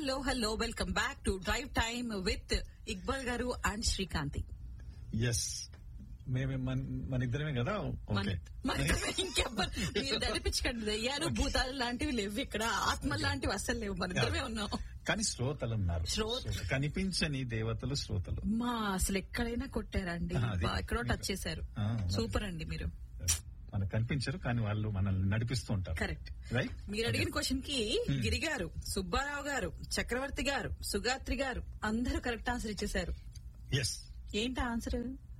Hello hello welcome back to drive time with Iqbal garu and Srikanthi yes మేము మన మన ఇద్దరమే కదా మన ఓకే మన ఇంకెవ్వరు మీరు నడిపించకండి దయ్యాలు భూతాలు లాంటివి లేవు ఇక్కడ ఆత్మ లాంటివి అస్సలు లేవు మన ఇద్దరమే ఉన్నాం కానీ శ్రోతలు ఉన్నారు శ్రోత- కనిపించని దేవతలు శ్రోతలు మా అసలు ఎక్కడైనా కొట్టారండి ఆ, అది. బా, ఎక్కడో టచ్ చేశారు ఆ, మరి. సూపర్ అండి మీరు మనకు కనిపించరు కానీ వాళ్ళు మనల్ని నడిపిస్తూ ఉంటారు కరెక్ట్ రైట్ మీరు అడిగిన క్వశ్చన్ కి గిరి గారు సుబ్బారావు గారు చక్రవర్తి గారు సుగాత్రి గారు అందరూ కరెక్ట్ ఆన్సర్ ఇచ్చేశారు ఎస్ ఏంటి ఆన్సర్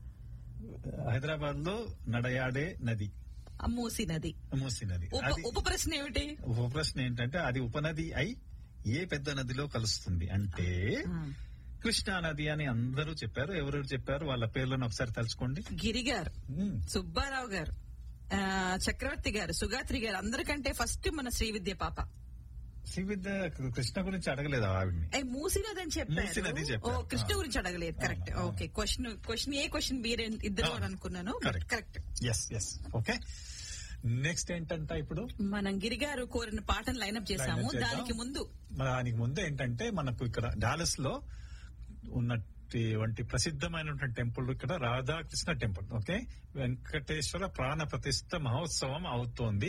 హైదరాబాద్ లో నడయాడే నది మూసి నది మూసి నది ఉప అది ఉప ప్రశ్న ఏమిటి ఉప ప్రశ్న ఏంటంటే అది ఉపనది అయి ఏ పెద్ద నదిలో కలుస్తుంది అంటే కృష్ణా నది అని అందరూ చెప్పారు ఎవరెవరు చెప్పారు వాళ్ళ పేర్లను ఒకసారి తలుచుకోండి గిరి గారు మ్మ్. సుబ్బారావు గారు ఆ, చక్రవర్తి గారు సుగాత్రి గారు అందరికంటే ఫస్ట్ మన శ్రీ విద్య పాప శ్రీ విద్య కృష్ణ గురించి అడగలేదు ఆవిడ్ని ఏ మూసి నది అని మూసీ నది చెప్పారు చెప్పారు. ఓ కృష్ణ ఆ. గురించి అడగలేదు కరెక్ట్ ఆ, ఆ. ఓకే క్వశ్చన్ క్వశ్చన్ ఏ క్వశ్చన్ మీరే ఇద్దరు ఆ. అని అనుకున్నాను Correct. Correct yes yes okay next ఏంటంట ఇప్పుడు మనం గిరి గారు కోరిన పాటను లైన్అప్ చేశాము Line up చేద్దాం. దానికి ముందు దానికి ముందు ఏంటంటే మనకు ఇక్కడ డాలస్ లో ఉన్నటువంటి ప్రసిద్ధమైనటువంటి టెంపుల్ ఇక్కడ రాధాకృష్ణ టెంపుల్ ఓకే వెంకటేశ్వర ప్రాణ ప్రతిష్ఠ మహోత్సవం అవుతోంది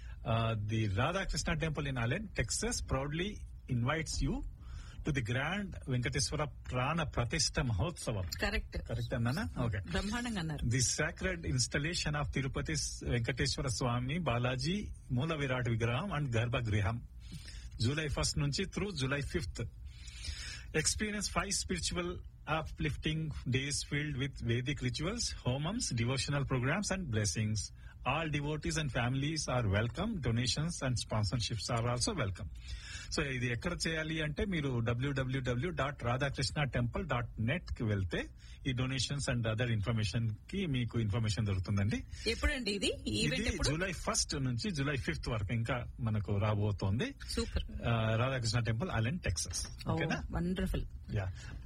the Radhakrishna Temple in Allen Texas proudly invites you to the grand Venkateswara Prana ప్రతిష్ఠ మహోత్సవం కరెక్ట్ కరెక్ట్ అన్నానా ఓకే బ్రహ్మాండంగా అన్నారు the sacred installation of Tirupati Venkateswara Swamy Balaji Moola Virat Vigraham and Garbhagriha July first నుంచి through July fifth experience five spiritual uplifting days filled with Vedic rituals, homams, devotional programs, and blessings. All devotees and families are welcome. Donations and sponsorships are also welcome. So ఇది ఎక్కడ చేయాలి అంటే మీరు W W W dot Radhakrishna temple dot net కి వెళ్తే ఈ donations and other information కి మీకు ఇన్ఫర్మేషన్ దొరుకుతుందండి ఎప్పుడండి ఇది ఈవెంట్ ఇది ఎప్పుడు జూలై ఫస్ట్ నుంచి జూలై ఫిఫ్త్ వరకు ఇంకా మనకు రాబోతోంది సూపర్ ఆ, రాధాకృష్ణ టెంపుల్ అలెన్ టెక్సస్ ఓకేనా వండర్ఫుల్ యా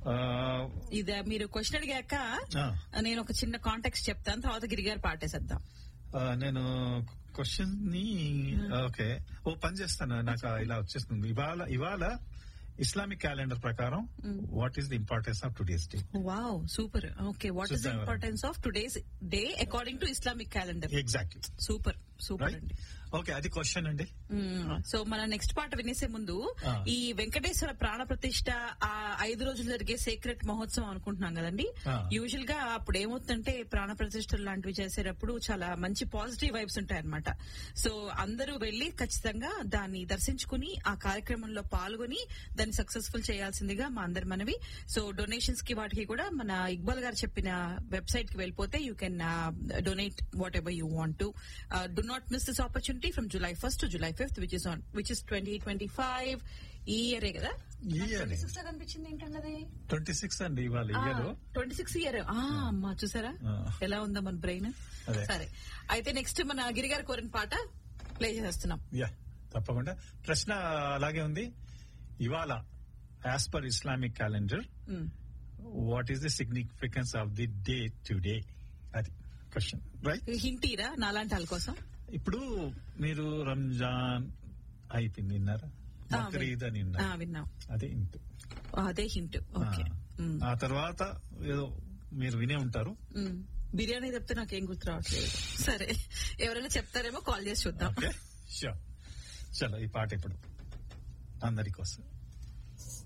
ఇది మీరు క్వశ్చన్ అడిగాక ఆ. నేను ఒక చిన్న కాంటాక్ట్ చెప్తాను తర్వాత గిరిగారు పాటేసేద్దాం నేను క్వశ్చన్ ని ఓకే ఓ పని చేస్తాను నాకు ఇలా వచ్చేస్తుంది ఇవాళ ఇవాళ ఇస్లామిక్ క్యాలెండర్ ప్రకారం what is the importance of today's day wow super okay what is the చూద్దాం ఎవరు. Importance of today's day according to Islamic calendar exactly super super right అండి ఓకే అది క్వశ్చన్ అండి సో మన నెక్స్ట్ పాట వినేసే ముందు ఆ. ఈ వెంకటేశ్వర ప్రాణ ప్రతిష్ఠ ఆ ఐదు రోజులు జరిగే సీక్రెట్ మహోత్సవం అనుకుంటున్నాం కదండి ఆ. యూజువల్ గా అప్పుడు ఏమవుతుందంటే ప్రాణ ప్రతిష్టలు లాంటివి చేసేటప్పుడు చాలా మంచి పాజిటివ్ వైబ్స్ ఉంటాయన్నమాట సో అందరూ వెళ్లి ఖచ్చితంగా దాన్ని దర్శించుకుని ఆ కార్యక్రమంలో పాల్గొని దాన్ని సక్సెస్ఫుల్ చేయాల్సిందిగా మా అందరి మనవి సో డొనేషన్స్ కి వాటికి కూడా మన ఇక్బాల్ గారు చెప్పిన వెబ్సైట్ కి వెళ్ళిపోతే you can donate whatever you want to do not miss this opportunity from July first to July fifth which is on which is twenty twenty five ఈ ఇయరే కదా ఈ ఇయర్ సిక్స్ అనిపించింది ఏంటన్నది ట్వంటీ సిక్స్ అండి ఇవాళ year twenty six year అమ్మా చూసారా ఆ. ఎలా ఉందా మన బ్రెయిన్ అదే. సరే అయితే నెక్స్ట్ మన గిరిగారు కోరిన పాట ప్లే చేస్తున్నాం యా తప్పకుండా ప్రశ్న అలాగే ఉంది ఇవాళ as per Islamic calendar what is the significance of the day today అది క్వశ్చన్ రైట్ హింటీరా నాలాంటి వాళ్ళ కోసం ఇప్పుడు మీరు రంజాన్ అయిపోయింది విన్నారా ఆ, బక్రీద్ అని ఆ, విన్నారు విన్నాం అదే ఇంత అదే హింట్ ఓకే ఆ తర్వాత ఏదో మీరు వినే ఉంటారు బిర్యానీ చెప్తే నాకేం గుర్తు రావట్లేదు సరే ఎవరైనా చెప్తారేమో కాల్ చేసి చూద్దాం ఓకే షూర్ చలో ఈ పాట ఇప్పుడు అందరి కోసం